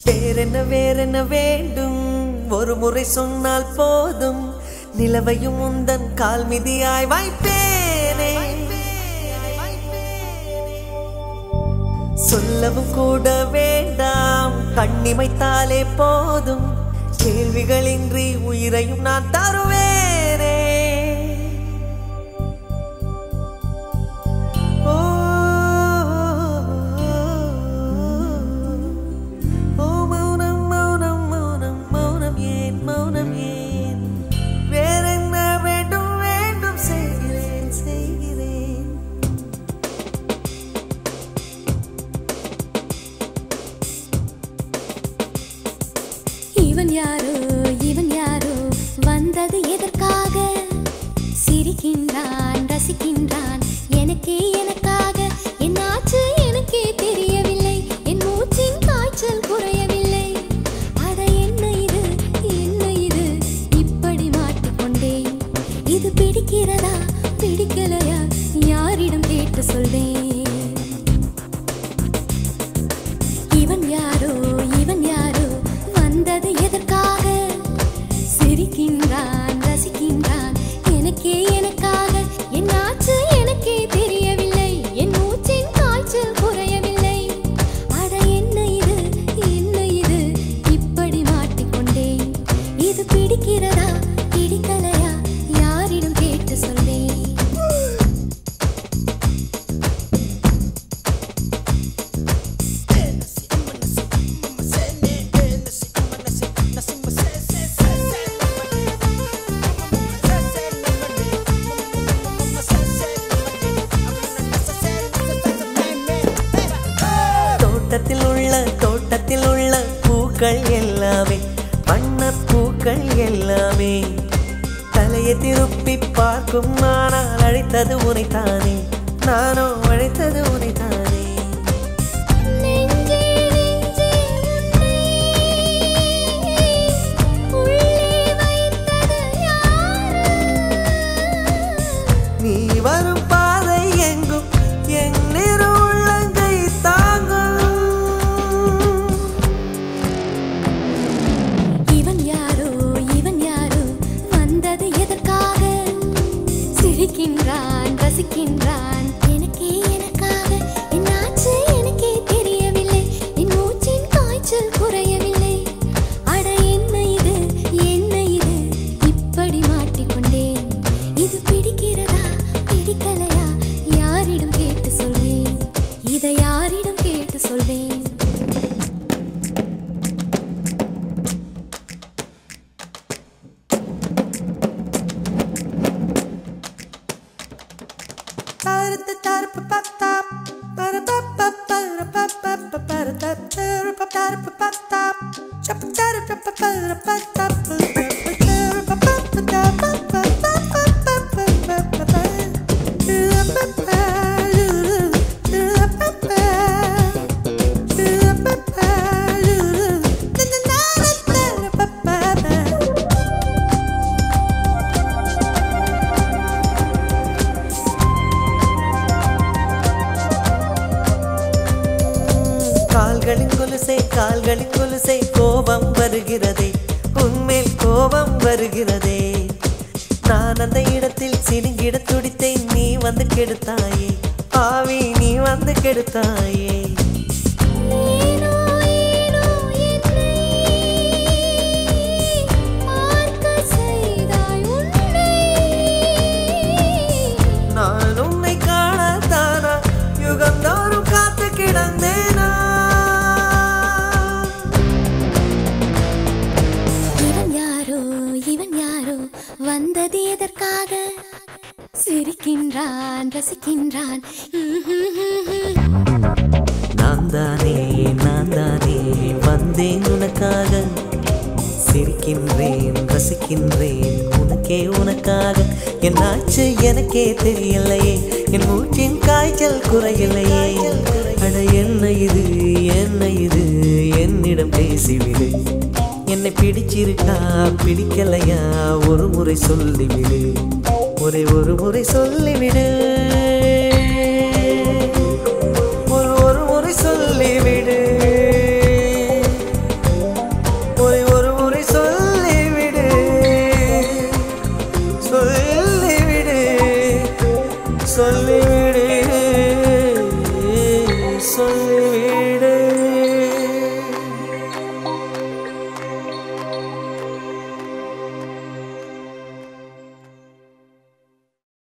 வேறென்ன வேறென்ன வேண்டும் ஒரு முறை சொன்னால் போதும் நிலவையும் உந்தன் கால் மிதியாய் வைப்பேனே சொல்லவும் கூட வேண்டாம் கண்ணிமைத்தாலே போதும் கேள்விகளின்றி உயிரையும் நான் தருவேனே ஓ, ஓ மௌனம் மௌனம் மௌனம் மௌனம் ஏன் மௌனம் ஏன் வேறென்ன வேண்டும் வேண்டும் செய்கிறேன் செய்கிறேன் இவன் யாரோ இவன் யாரோ வந்தது எதற்காக சிரிக்கின்றான் ரசிக்கின்றான் எனக்கே எனக்காக என்னாச்சு எனக்கே தெரியவில்லை என் மூச்சின் காய்ச்சல் குறையவில்லை அட என்ன இது என்ன இது இப்படி மாட்டிக்கொண்டேன் இது பிடிக்கிறதா பிடிக்கலையா யாரிடம் கேட்டு சொல்வேன் இவன் யாரோ இவன் யாரோ வந்தது எதற்காக சிரிக்கின்றான் ரசிக்கின்றான் எனக்கே எனக்காக என்னாச்சு எனக்கே தெரியவில்லை என் மூச்சின் காய்ச்சல் குறையவில்லை அட என்ன இது என்ன இது இப்படி மாட்டிக்கொண்டேன் இது பிடிக்கிறதா பிடிக்கலையா யாரிடம் கேட்டு சொல்வேன் தோட்டத்தில் உள்ள தோட்டத்தில் உள்ள பூக்கள் எல்லாமே வண்ண பூக்கள் எல்லாமே தலையை திருப்பி பார்க்கும் நானால் அழைத்தது உனைத்தானே நானோ அழைத்தது உனைத்தானே நெஞ்சே நெஞ்சே உன்னை உள்ளே வைத்தது யாரு நீ வரும் பாதை எங்கும் என் நிறு உள்ளங்கை தாங்கும் இவன் யாரோ இவன் யாரோ வந்தது எதற்காக சிரிக்கின்றான் ரசிக்கின்றான் எனக்கே எனக்காக என்னாச்சு எனக்கே தெரியவில்லை என் மூச்சின் காய்ச்சல் குறையவில்லை அட என்ன இது என்ன இது இப்படி மாட்டிக்கொண்டேன் இது பிடிக்கிறதா பிடிக்கலையா யாரிடம் கேட்டு சொல்வேன் இதை யாரிடம் கேட்டு சொல்வேன் கால்களின் கொலுசை கால்களின் கொலுசை கோபம் வருகிறதே உன்மேல் கோபம் வருகிறதே நான் அந்த இடத்தில் சினுங்கிட துடித்தேன் நீ வந்து கெடுத்தாயே ஆவி நீ வந்து கெடுத்தாயே ஏனோ ஏனோ என்னை பார்க்க செய்தாய் உன்னை நான் உன்னை காணத்தானா யுகந்தோறும் காத்து கிடந்தேனா இவன் யாரோ இவன் யாரோ வந்தது எதற்காக சிரிக்கின்றான் ரசிக்கின்றான் நான் தானே நான் தானே வந்தேன் உனக்காக சிரிக்கின்றேன் ரசிக்கின்றேன் உனக்கே உனக்காக என்னாச்சு எனக்கே தெரியலையே என் மூச்சின் காய்ச்சல் குறையலையே அட என்ன இது என்ன இது என்னிடம் பேசிவிடு என்னை பிடிச்சிருக்கா பிடிக்கலையா ஒரு முறை சொல்லிவிடு ஒரே ஒரு முறை சொல்லிவிடு ஒரு ஒரு முறை சொல்லிவிடு